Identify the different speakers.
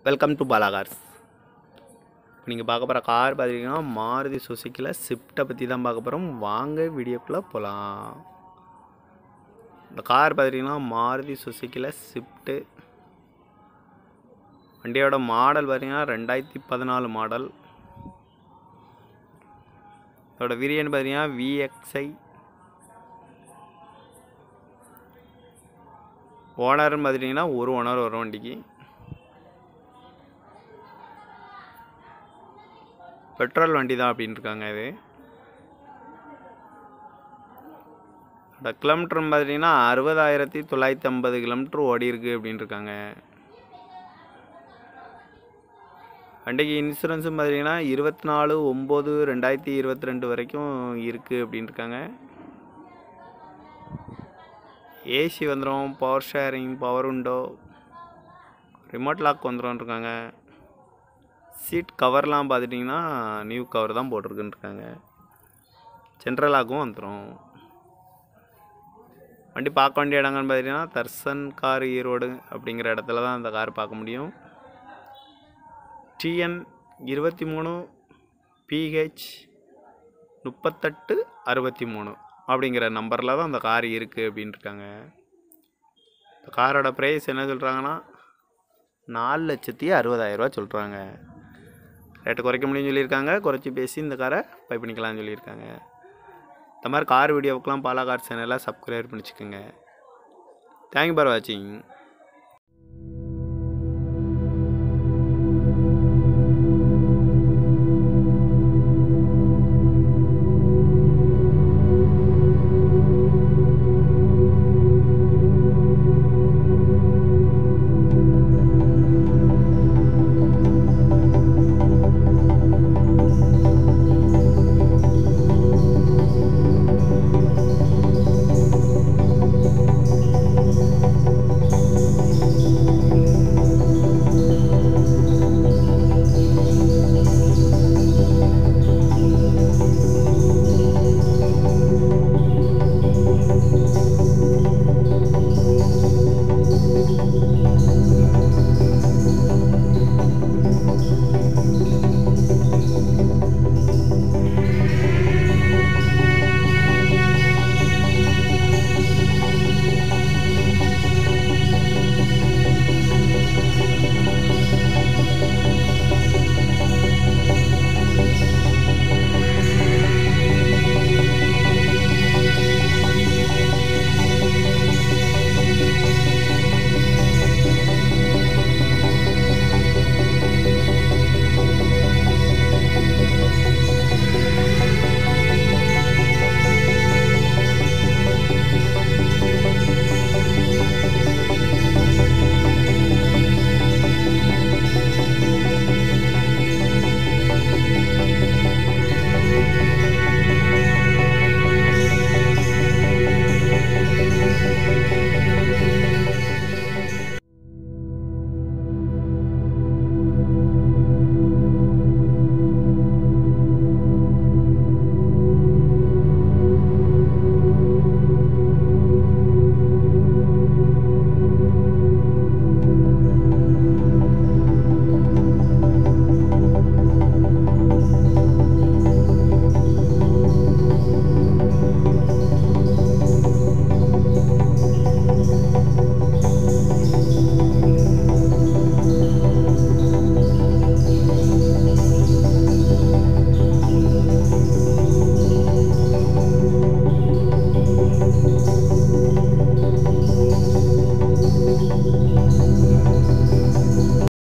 Speaker 1: welcome to Bala cars நீங்கள் பார்க்க போகிற கார் பார்த்தீங்கன்னா மாருதி சுசுக்கியில் ஸ்விஃப்ட்டை பற்றி தான் பார்க்க போகிறோம் வாங்க வீடியோக்குள்ளே போகலாம் இந்த கார் பார்த்தீங்கன்னா மாருதி சுசுக்கியில் ஸ்விஃப்ட்டு வண்டியோட மாடல் பார்த்தீங்கன்னா ரெண்டாயிரத்தி பதினாலு மாடல் இதோட வேரியன்ட் பார்த்தீங்கன்னா விஎக்ஸ்ஐ ஓனர்னு பார்த்துட்டிங்கன்னா ஒரு ஓனர் வரும் வண்டிக்கு பெட்ரோல் வண்டி தான் அப்படின்னு இருக்காங்க இது இதோட கிலோமீட்டர் பார்த்தீங்கன்னா அறுபதாயிரத்தி தொள்ளாயிரத்தி ஐம்பது கிலோமீட்டர் ஓடி இருக்கு அப்படின்னு இருக்காங்க வண்டிக்கு இன்சூரன்ஸும் பார்த்தீங்கன்னா இருபத்தி நாலு ஒம்பது ரெண்டாயிரத்தி இருபத்தி ரெண்டு வரைக்கும் இருக்குது அப்படின்னு இருக்காங்க ஏசி வந்துடும் power sharing power window remote lock வந்துடும் இருக்காங்க சீட் கவர்லாம் பார்த்துட்டிங்கன்னா நியூ கவர் தான் போட்டிருக்குன்னு இருக்காங்க சென்ட்ரல் லாக்கும் வந்துடும் வண்டி பார்க்க வேண்டிய இடங்கள்னு பார்த்தீங்கன்னா தர்சன் கார் ஈரோடு அப்படிங்கிற இடத்துல தான் அந்த கார் பார்க்க முடியும் டிஎன் இருபத்தி மூணு பிஹெச் முப்பத்தெட்டு அறுபத்தி மூணு அப்படிங்கிற நம்பரில் தான் அந்த கார் இருக்குது அப்படின்னு இருக்காங்க இந்த காரோட ப்ரைஸ் என்ன சொல்கிறாங்கன்னா நாலு லட்சத்தி அறுபதாயிரரூவா சொல்கிறாங்க ரேட்டு குறைக்க முடியும்னு சொல்லியிருக்காங்க குறைச்சி பேசி இந்த காரை பை பண்ணிக்கலாம்னு சொல்லியிருக்காங்க இந்த மாதிரி கார் வீடியோவுக்கெலாம் பாலா கார் சேனலை சப்ஸ்கிரைப் பண்ணிச்சுக்கோங்க தேங்க்யூ ஃபார் வாட்சிங்